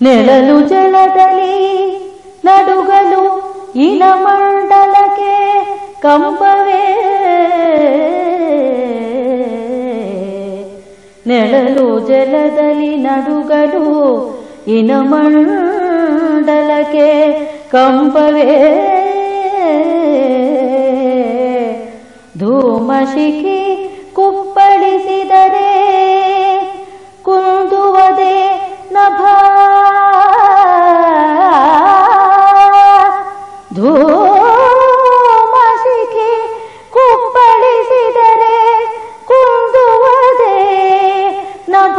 ನೆಳಲು ಜಲದಲ್ಲಿ ನಡುಗಲು ಇನ ಮಂಡಲಕ್ಕೆ ಕಂಬವೇ ನೆಳಲು ಜಲದಲ್ಲಿ ನಡುಗಲು ಇನ ಮಂಡಲಕ್ಕೆ ಕಂಬವೇ ಧೂಮಶಿಖಿ ಕುಪ್ಪಳಿಸಿದರೆ ಕುಂದುವದೆ ನಭ ಧೂಮಶಿಖಿ ಕುಪ್ಪಳಿಸಿದರೆ ಕುಂದುವದೆ ನಭ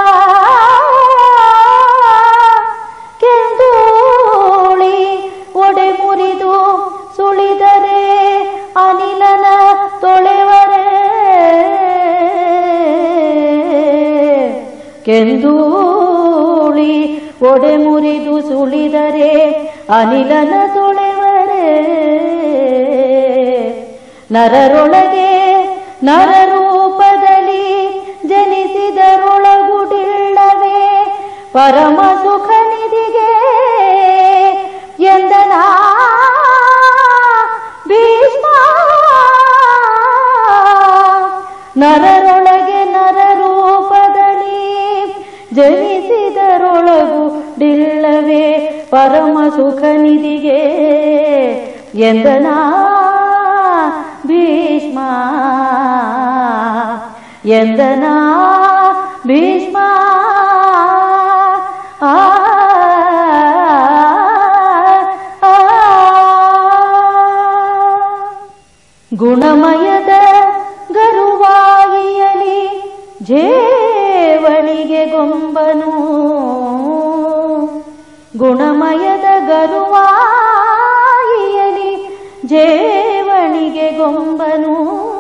ಕೆಂದೂಳಿ ಒಡೆ ಮುರಿದು ಸುಳಿದರೆ ಅನಿಲನ ತೊಳೆವರೆ ಕೆಂದೂಳಿ ಒಡೆ ಮುರಿದು ಸುಳಿದರೆ ಅನಿಲನ ತೊಳೆವರೆ ನರರೊಳಗೆ ನರರೂಪದಲ್ಲಿ ಜನಿಸಿದರೊಳಗುಡಿಲ್ಲವೇ ಪರಮ ಸುಖ ನಿಧಿಗೆ ಎಂದನ ಭೀಷ್ಮ ನರರೊಳಗೆ ನರರೂಪದಲ್ಲಿ ಜನಿಸಿದರೊಳಗು ಡಿಲ್ಲವೇ ಪರಮ ಸುಖ ನಿಧಿಗೆ ಎಂದನ ಭೀಷ್ಮ ಎಂದನ ಭೀಷ್ಮ ಆ ಆ, ಗುಣಮಯದ ಗರುವಾಗಿಯಲಿ ಜೇವಣಿಗೆ ಗೊಂಬನು ಗುಣಮಯದ ಗರುವಾಗಿಯಲಿ ಜೇವಣಿಗೆ ಗೊಂಬನು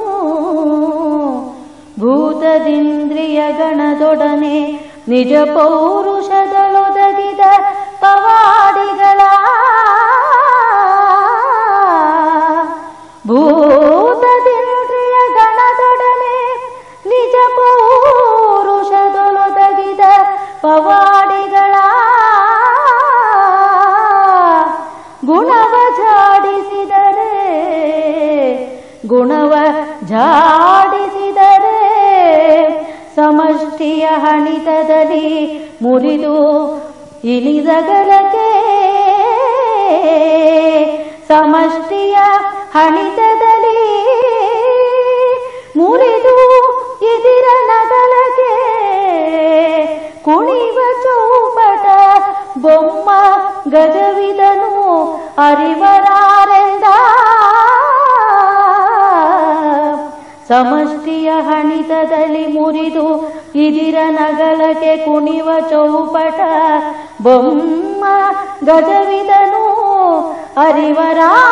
ಭೂತದಿಂದ್ರಿಯ ಗಣದೊಡನೆ ನಿಜ ಪೌರುಷದಳೊದಗಿದ ಪವಾಡಿಗಳ ಭೂತದಿಂದ್ರಿಯ ಗಣದೊಡನೆ ನಿಜ ಪೌರುಷದೊಳೊದಗಿದ ಪವಾಡಿಗಳ ಗುಣವ ಜಾಡಿಸಿದರೆ ಗುಣವ ಜಾಡಿಸಿದರೆ ಸಮಷ್ಟಿಯ ಹಣಿತದಲ್ಲಿ ಮುರಿದು ಇಳಿದಗಲಕ್ಕೆ ಸಮಷ್ಟಿಯ ಹಣಿತದಲ್ಲಿ ಮುರಿದು ಇದಿರ ನಗಲಕ್ಕೆ ಕುಣಿವ ಚೌಪಟ ಬೊಮ್ಮ ಗಜವಿದನು ಅರಿವರಾರೆಂದ ಸಮಷ್ಟಿಯ ಹಣಿತದಲ್ಲಿ ಮುರಿದು ಇದಿರ ನಗಲಕ್ಕೆ ಕುಣಿವ ಚೌಪಟ ಬೊಮ್ಮ ಗಜವಿದನು ಅರಿವರಾರೆಂದ